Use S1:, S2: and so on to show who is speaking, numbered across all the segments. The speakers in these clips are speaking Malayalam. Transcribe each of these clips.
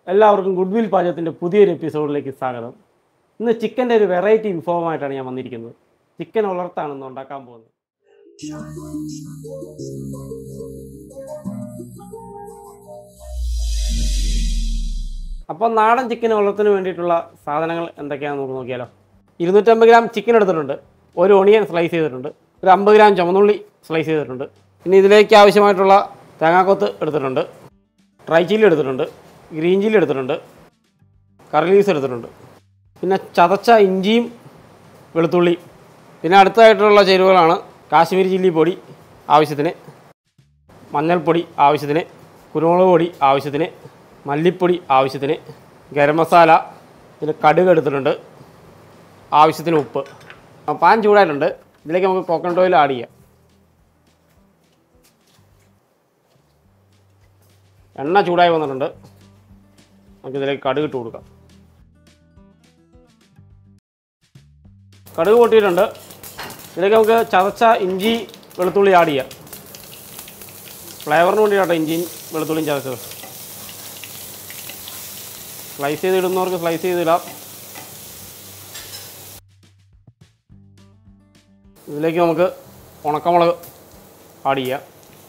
S1: എല്ലാവർക്കും ഗുഡ് വിൽ പാചകത്തിൻ്റെ പുതിയൊരു എപ്പിസോഡിലേക്ക് സ്വാഗതം ഇന്ന് ചിക്കൻ്റെ ഒരു വെറൈറ്റി വിഭവമായിട്ടാണ് ഞാൻ വന്നിരിക്കുന്നത് ചിക്കൻ വളർത്താണ് ഇന്ന് ഉണ്ടാക്കാൻ പോകുന്നത് അപ്പോൾ നാടൻ ചിക്കൻ വളർത്തിന് വേണ്ടിയിട്ടുള്ള സാധനങ്ങൾ എന്തൊക്കെയാണെന്ന് നമുക്ക് നോക്കിയാലോ ഇരുന്നൂറ്റമ്പത് ഗ്രാം ചിക്കൻ എടുത്തിട്ടുണ്ട് ഒരു ഒണിയൻ സ്ലൈസ് ചെയ്തിട്ടുണ്ട് ഒരു അമ്പത് ഗ്രാം ചുമന്നുള്ളി സ്ലൈസ് ചെയ്തിട്ടുണ്ട് ഇനി ഇതിലേക്ക് ആവശ്യമായിട്ടുള്ള തേങ്ങാക്കൊത്ത് എടുത്തിട്ടുണ്ട് ഡ്രൈ ചില്ലി എടുത്തിട്ടുണ്ട് ഗ്രീൻ ചില്ലി എടുത്തിട്ടുണ്ട് കറി ലീവ്സ് എടുത്തിട്ടുണ്ട് പിന്നെ ചതച്ച ഇഞ്ചിയും വെളുത്തുള്ളിയും പിന്നെ അടുത്തതായിട്ടുള്ള ചേരുവകളാണ് കാശ്മീരി ചില്ലി പൊടി ആവശ്യത്തിന് മഞ്ഞൾപ്പൊടി ആവശ്യത്തിന് കുരുമുളക് പൊടി ആവശ്യത്തിന് മല്ലിപ്പൊടി ആവശ്യത്തിന് ഗരം മസാല പിന്നെ കടുക് എടുത്തിട്ടുണ്ട് ആവശ്യത്തിന് ഉപ്പ് ആ, പാൻ ചൂടായിട്ടുണ്ട് ഇതിലേക്ക് നമുക്ക് കോക്കനട്ട് ഓയിൽ ആഡ് ചെയ്യാം എണ്ണ ചൂടായി വന്നിട്ടുണ്ട് നമുക്കിതിലേക്ക് കടുക് ഇട്ട് കൊടുക്കാം കടുക് പൊട്ടിയിട്ടുണ്ട് ഇതിലേക്ക് നമുക്ക് ചതച്ച ഇഞ്ചി വെളുത്തുള്ളി ആഡ് ചെയ്യാം ഫ്ലേവറിന് വേണ്ടിയിട്ടോ ഇഞ്ചിയും വെളുത്തുള്ളിയും ചതച്ചത് സ്ലൈസ് ചെയ്ത് ഇടുന്നവർക്ക് സ്ലൈസ് ചെയ്തിടാം ഇതിലേക്ക് നമുക്ക് ഉണക്കമുളക് ആഡ് ചെയ്യാം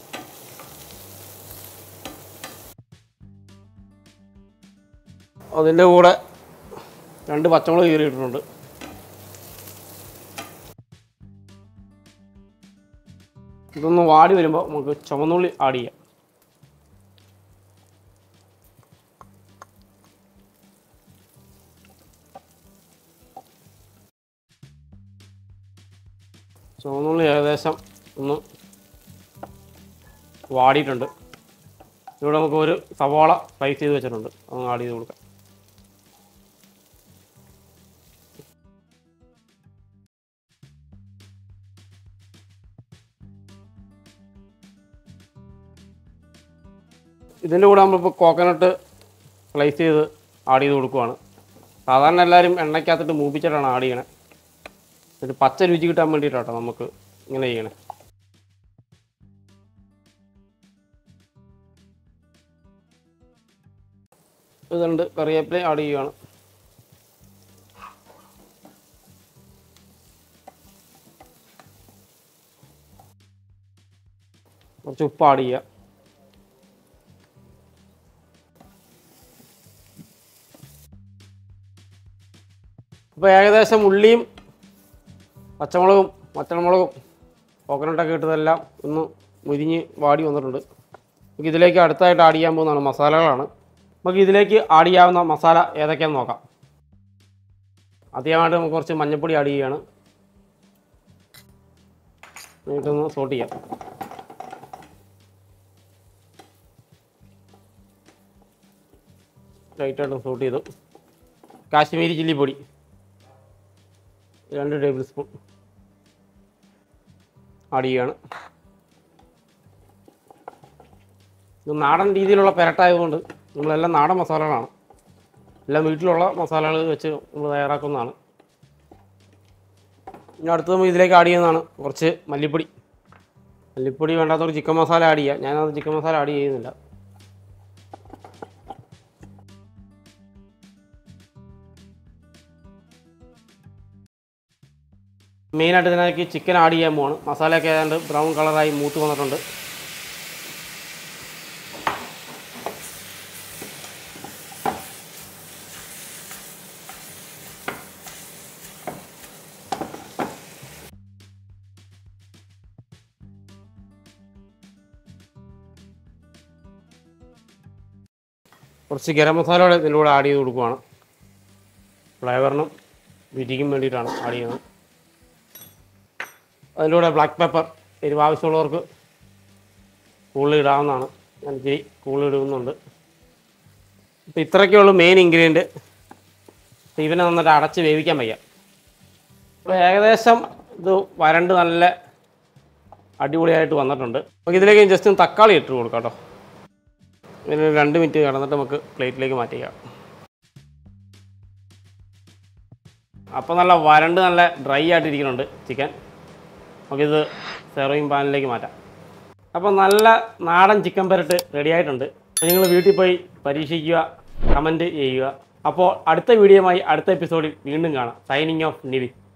S1: അതിൻ്റെ കൂടെ രണ്ട് പച്ചമുളക് കീറിയിട്ടിട്ടുണ്ട് ഇതൊന്ന് വാടി വരുമ്പോൾ നമുക്ക് ചുവന്നുള്ളി ആഡ് ചെയ്യാം ചുവന്നുള്ളി ഏകദേശം ഒന്ന് വാടിയിട്ടുണ്ട് ഇവിടെ നമുക്ക് ഒരു സവാള സ്ലൈസ് ചെയ്ത് വെച്ചിട്ടുണ്ട് ഒന്ന് ആഡ് ചെയ്ത് കൊടുക്കാം ഇതിൻ്റെ കൂടെ നമ്മളിപ്പോൾ കോക്കനട്ട് സ്ലൈസ് ചെയ്ത് ആഡ് ചെയ്ത് കൊടുക്കുവാണ് സാധാരണ എല്ലാവരും എണ്ണയ്ക്കകത്തിട്ട് മൂപ്പിച്ചിട്ടാണ് ആഡ് ചെയ്യണേ ഒരു പച്ച രുചി കിട്ടാൻ വേണ്ടിയിട്ടാട്ടോ നമുക്ക് ഇങ്ങനെ ചെയ്യണേ ഇതുണ്ട് കറിവേപ്പില ആഡ് ചെയ്യുകയാണ് കുറച്ച് ഉപ്പ് ആഡ് ചെയ്യുക അപ്പോൾ ഏകദേശം ഉള്ളിയും പച്ചമുളകും പച്ചമുളകും കോക്കനട്ടൊക്കെ ഇട്ടതെല്ലാം ഒന്ന് മുരിഞ്ഞ് വാടി വന്നിട്ടുണ്ട് നമുക്ക് ഇതിലേക്ക് അടുത്തായിട്ട് ആഡ് ചെയ്യാൻ പോകുന്നതാണ് മസാലകളാണ് നമുക്ക് ഇതിലേക്ക് ആഡ് ചെയ്യാവുന്ന മസാല ഏതൊക്കെയാണെന്ന് നോക്കാം ആദ്യമായിട്ട് നമുക്ക് കുറച്ച് മഞ്ഞൾപ്പൊടി ആഡ് ചെയ്യുകയാണ് എന്നിട്ടൊന്ന് സോട്ട് ചെയ്യാം ലൈറ്റായിട്ട് സോട്ട് ചെയ്തു കാശ്മീരി ചില്ലി പൊടി രണ്ട് ടേബിൾ സ്പൂൺ ആഡ് ചെയ്യുകയാണ് ഇത് നാടൻ രീതിയിലുള്ള പെരട്ടായതുകൊണ്ട് നമ്മളെല്ലാം നാടൻ മസാലകളാണ് എല്ലാം വീട്ടിലുള്ള മസാലകൾ വെച്ച് നമ്മൾ തയ്യാറാക്കുന്നതാണ് ഇനി അടുത്തത് നമ്മൾ ഇതിലേക്ക് ആഡ് ചെയ്യുന്നതാണ് കുറച്ച് മല്ലിപ്പൊടി മല്ലിപ്പൊടി വേണ്ടാത്തവർ ചിക്കൻ മസാല ആഡ് ചെയ്യുക ഞാനത് ചിക്കൻ മസാല ആഡ് ചെയ്യുന്നില്ല മെയിനായിട്ട് ഇതിനകത്ത് ചിക്കൻ ആഡ് ചെയ്യാൻ പോവാണ് മസാലയൊക്കെ ഏതാണ്ട് ബ്രൗൺ കളറായി മൂത്ത് വന്നിട്ടുണ്ട് കുറച്ച് ഗരം മസാലയോടെ ഇതിൻ്റെ കൂടെ ആഡ് ചെയ്ത് കൊടുക്കുവാണ് ഫ്ലേവറിനും രുചിക്കും വേണ്ടിയിട്ടാണ് ആഡ് ചെയ്യുന്നത് അതിൻ്റെ കൂടെ ബ്ലാക്ക് പെപ്പർ എരിവ് ആവശ്യമുള്ളവർക്ക് കൂടുതൽ ഇടാവുന്നതാണ് ഞാൻ ഇച്ചിരി കൂടുതൽ ഇടുന്നുണ്ട് അപ്പോൾ ഇത്രയൊക്കെ ഉള്ളൂ മെയിൻ ഇൻഗ്രീഡിയൻറ്റ് ഇവനെ നന്നായിട്ട് അടച്ച് വേവിക്കാൻ വയ്യ അപ്പോൾ ഏകദേശം ഇത് വരണ്ട് നല്ല അടിപൊളിയായിട്ട് വന്നിട്ടുണ്ട് നമുക്ക് ഇതിലേക്ക് ജസ്റ്റ് ഒന്ന് തക്കാളി ഇട്ട് കൊടുക്കാം കേട്ടോ ഇതിന് രണ്ട് മിനിറ്റ് കിടന്നിട്ട് നമുക്ക് പ്ലേറ്റിലേക്ക് മാറ്റിക്കാം അപ്പോൾ നല്ല വരണ്ട് നല്ല ഡ്രൈ ആയിട്ടിരിക്കുന്നുണ്ട് ചിക്കൻ നമുക്കിത് സെർവിങ് പാനിലേക്ക് മാറ്റാം അപ്പോൾ നല്ല നാടൻ ചിക്കൻ പെരട്ട് റെഡി ആയിട്ടുണ്ട് അപ്പോൾ നിങ്ങൾ വീട്ടിൽ പോയി പരീക്ഷിക്കുക കമൻറ്റ് ചെയ്യുക അപ്പോൾ അടുത്ത വീഡിയോയുമായി അടുത്ത എപ്പിസോഡിൽ വീണ്ടും കാണാം സൈനിങ് ഓഫ് നിവിൻ